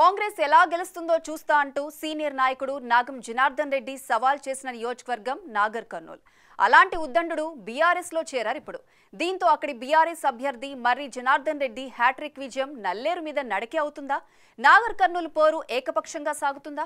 కాంగ్రెస్ ఎలా గెలుస్తుందో చూస్తా అంటూ సీనియర్ నాయకుడు నాగం జనార్దన్ రెడ్డి సవాల్ చేసిన నియోజకవర్గం నాగర్ కర్నూల్ అలాంటి ఉద్దండుడు బీఆర్ఎస్ లో చేరారు ఇప్పుడు దీంతో అక్కడి బీఆర్ఎస్ అభ్యర్థి మర్రి జనార్దన్ రెడ్డి హ్యాట్రిక్ విజయం నల్లేరు మీద నడకే అవుతుందా నాగర్ కర్నూల్ పోరు ఏకపక్షంగా సాగుతుందా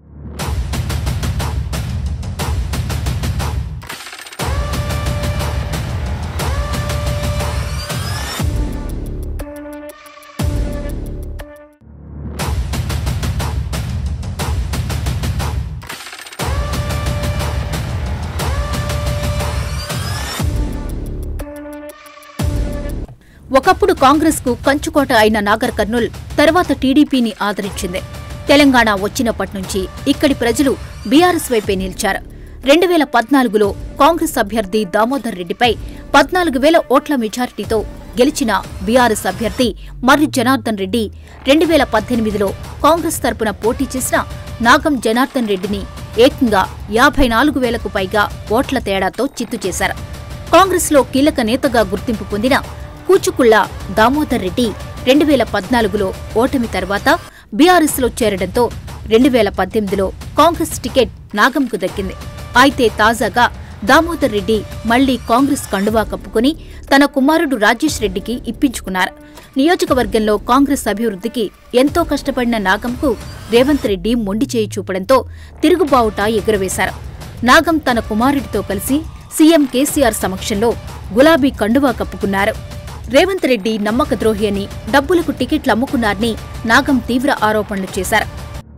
ఒకప్పుడు కాంగ్రెస్ కు కంచుకోట అయిన నాగర్ కర్నూల్ తర్వాత టీడీపీని ఆదరించింది తెలంగాణ వచ్చినప్పటి నుంచి ఇక్కడి ప్రజలు బీఆర్ఎస్ వైపే నిలిచారు రెండు వేల పద్నాలుగులో కాంగ్రెస్ అభ్యర్థి దామోదర్ రెడ్డిపై పద్నాలుగు వేల ఓట్ల మెజారిటీతో గెలిచిన బీఆర్ఎస్ అభ్యర్థి మర్రి జనార్దన్ రెడ్డి రెండు వేల పద్దెనిమిదిలో కాంగ్రెస్ తరపున పోటీ చేసిన నాగం జనార్దన్ రెడ్డిని ఏకంగా యాభై నాలుగు వేలకు పైగా ఓట్ల తేడాతో చిత్తు చేశారు కాంగ్రెస్లో కీలక నేతగా గుర్తింపు పొందిన కూచుకుళ్ల దామోదర్ రెడ్డి రెండు వేల పద్నాలుగులో ఓటమి తర్వాత బీఆర్ఎస్లో చేరడంతో రెండు వేల పద్దెనిమిదిలో కాంగ్రెస్ టికెట్ నాగంకు దక్కింది అయితే తాజాగా దామోదర్ రెడ్డి మళ్లీ కాంగ్రెస్ కండువా కప్పుకుని తన కుమారుడు రాజేష్ రెడ్డికి ఇప్పించుకున్నారు నియోజకవర్గంలో కాంగ్రెస్ అభివృద్ధికి ఎంతో కష్టపడిన నాగంకు రేవంత్ రెడ్డి మొండి చేయి చూపడంతో తిరుగుబావుట ఎగురవేశారు నాగం తన కుమారుడితో కలిసి సీఎం కేసీఆర్ సమక్షంలో గులాబీ కండువా కప్పుకున్నారు రేవంత్ రెడ్డి నమ్మక ద్రోహి అని డబ్బులకు టికెట్లు అమ్ముకున్నారని నాగం తీవ్ర ఆరోపణలు చేశారు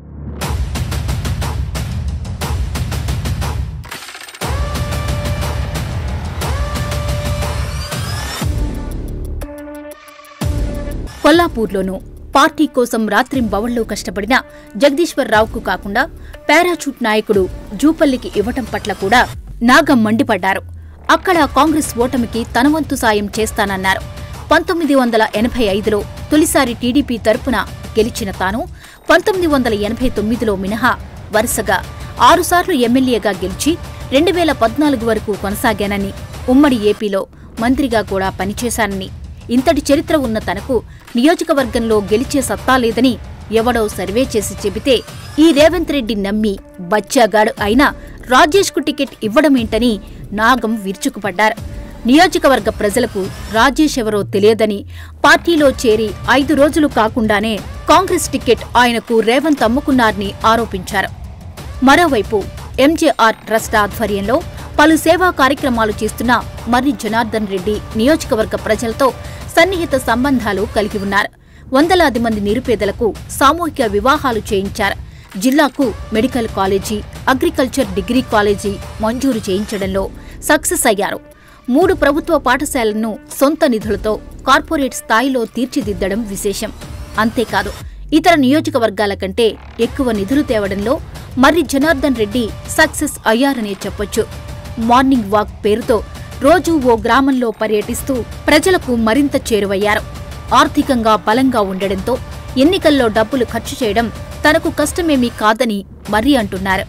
కొల్లాపూర్లోనూ పార్టీ కోసం రాత్రింబవళ్లు కష్టపడిన జగదీశ్వర్ రావుకు కాకుండా పారాచూట్ నాయకుడు జూపల్లికి ఇవ్వటం పట్ల కూడా నాగం మండిపడ్డారు అక్కడ కాంగ్రెస్ ఓటమికి తనవంతు సాయం చేస్తానన్నారు పంతొమ్మిది వందల ఎనభై ఐదులో తొలిసారి టీడీపీ తరపున గెలిచిన తాను పంతొమ్మిది వందల ఎనభై తొమ్మిదిలో మినహా వరుసగా ఆరుసార్లు ఎమ్మెల్యేగా గెలిచి రెండు వేల పద్నాలుగు వరకు కొనసాగానని ఉమ్మడి ఏపీలో మంత్రిగా కూడా పనిచేశానని ఇంతటి చరిత్ర ఉన్న తనకు నియోజకవర్గంలో గెలిచే సత్తా లేదని ఎవడో సర్వే చేసి చెబితే ఈ రేవంత్ రెడ్డి నమ్మి బచ్చాగాడు అయినా రాజేష్కు టికెట్ ఇవ్వడమేంటని నాగం విరుచుకుపడ్డారు నియోజకవర్గ ప్రజలకు రాజేష్ ఎవరో తెలియదని పార్టీలో చేరి ఐదు రోజులు కాకుండానే కాంగ్రెస్ టికెట్ ఆయనకు రేవంత్ అమ్ముకున్నారని ఆరోపించారు మరోవైపు ఎంజేఆర్ ట్రస్ట్ ఆధ్వర్యంలో పలు సేవా కార్యక్రమాలు చేస్తున్న మర్రి జనార్దన్ రెడ్డి నియోజకవర్గ ప్రజలతో సన్నిహిత సంబంధాలు కలిగి ఉన్నారు వందలాది మంది నిరుపేదలకు సామూహిక వివాహాలు చేయించారు జిల్లాకు medical college agriculture degree college మంజూరు చేయించడంలో సక్సెస్ అయ్యారు మూడు ప్రభుత్వ పాఠశాలలను సొంత నిధులతో కార్పొరేట్ స్థాయిలో తీర్చిదిద్దడం విశేషం అంతేకాదు ఇతర నియోజకవర్గాల కంటే ఎక్కువ నిధులు తేవడంలో మర్రి జనార్దన్ రెడ్డి సక్సెస్ అయ్యారనే చెప్పొచ్చు మార్నింగ్ వాక్ పేరుతో రోజూ ఓ గ్రామంలో పర్యటిస్తూ ప్రజలకు మరింత చేరువయ్యారు ఆర్థికంగా బలంగా ఉండడంతో ఎన్నికల్లో డబ్బులు ఖర్చు చేయడం తనకు కష్టమేమీ కాదని మర్రి అంటున్నారు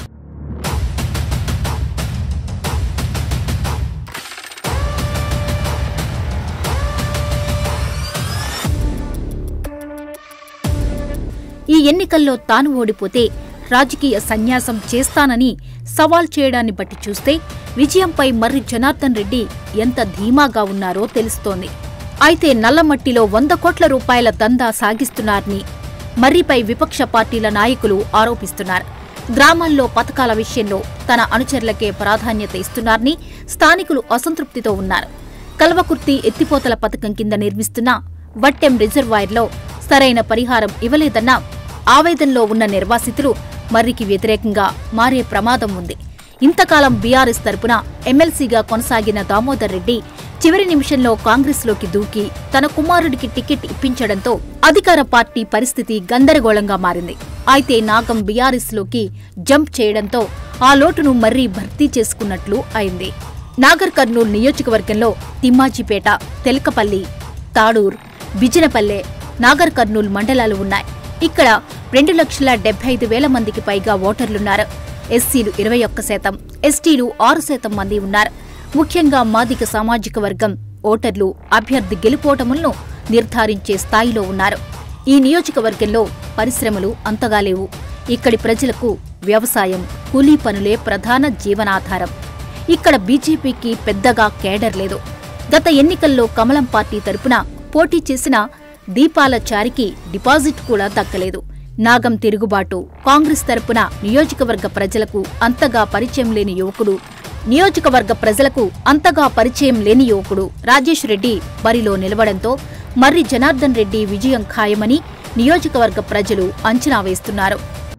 ఈ ఎన్నికల్లో తాను ఓడిపోతే రాజకీయ సన్యాసం చేస్తానని సవాల్ చేయడాన్ని బట్టి చూస్తే విజయంపై మర్రి జనార్దన్ రెడ్డి ఎంత ధీమాగా ఉన్నారో తెలుస్తోంది అయితే నల్లమట్టిలో వంద కోట్ల రూపాయల దందా సాగిస్తున్నారని మర్రిపై విపక్ష పార్టీల నాయకులు ఆరోపిస్తున్నారు గ్రామాల్లో పథకాల విషయంలో తన అనుచరులకే ప్రాధాన్యత ఇస్తున్నారని స్థానికులు అసంతృప్తితో ఉన్నారు కల్వకుర్తి ఎత్తిపోతల పథకం కింద నిర్మిస్తున్న వట్టెం రిజర్వాయర్లో సరైన పరిహారం ఇవ్వలేదన్న ఆవేదనలో ఉన్న నిర్వాసితులు మర్రికి వ్యతిరేకంగా మారే ప్రమాదం ఉంది ఇంతకాలం బీఆర్ఎస్ తరపున ఎమ్మెల్సీగా కొనసాగిన దామోదర్ రెడ్డి చివరి నిమిషంలో కాంగ్రెస్లోకి దూకి తన కుమారుడికి టికెట్ ఇప్పించడంతో అధికార పార్టీ పరిస్థితి గందరగోళంగా మారింది అయితే నాగం బీఆర్ఎస్లోకి జంప్ చేయడంతో ఆ లోటును మర్రి భర్తీ చేసుకున్నట్లు అయింది నాగర్ కర్నూల్ నియోజకవర్గంలో తిమ్మాజిపేట తెలకపల్లి తాడూర్ బిజినపల్లె నాగర్ కర్నూల్ మండలాలు ఉన్నాయి ఇక్కడ రెండు లక్షల డెబ్బై ఐదు వేల మందికి పైగా ఓటర్లున్నారు ఎస్సీలు ఇరవై ఒక్క శాతం ఎస్టీలు ఆరు శాతం మంది ఉన్నారు ముఖ్యంగా మాదిక సామాజిక వర్గం ఓటర్లు అభ్యర్థి గెలుపోటములను నిర్ధారించే స్థాయిలో ఉన్నారు ఈ నియోజకవర్గంలో పరిశ్రమలు అంతగా లేవు ఇక్కడి ప్రజలకు వ్యవసాయం కూలీ పనులే ప్రధాన జీవనాధారం ఇక్కడ బీజేపీకి పెద్దగా కేడర్ లేదు గత ఎన్నికల్లో కమలం పార్టీ తరపున పోటీ చేసిన దీపాల చారికి డిపాజిట్ కూడా దక్కలేదు నాగం తిరుగుబాటు కాంగ్రెస్ తరపున నియోజకవర్గ ప్రజలకు అంతగా పరిచయం లేని యువకుడు నియోజకవర్గ ప్రజలకు అంతగా పరిచయం లేని యువకుడు రాజేష్ రెడ్డి బరిలో నిలవడంతో మర్రి జనార్దన్ రెడ్డి విజయం ఖాయమని నియోజకవర్గ ప్రజలు అంచనా వేస్తున్నారు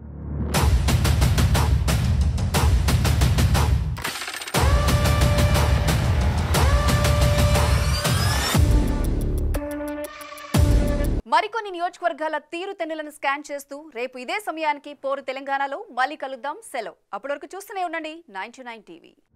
మరికొన్ని నియోజకవర్గాల తీరుతెన్నులను స్కాన్ చేస్తూ రేపు ఇదే సమయానికి పోరు తెలంగాణలో మళ్ళీ కలుద్దాం సెలవు అప్పటి వరకు చూస్తూనే ఉండండి నైన్టీ టీవీ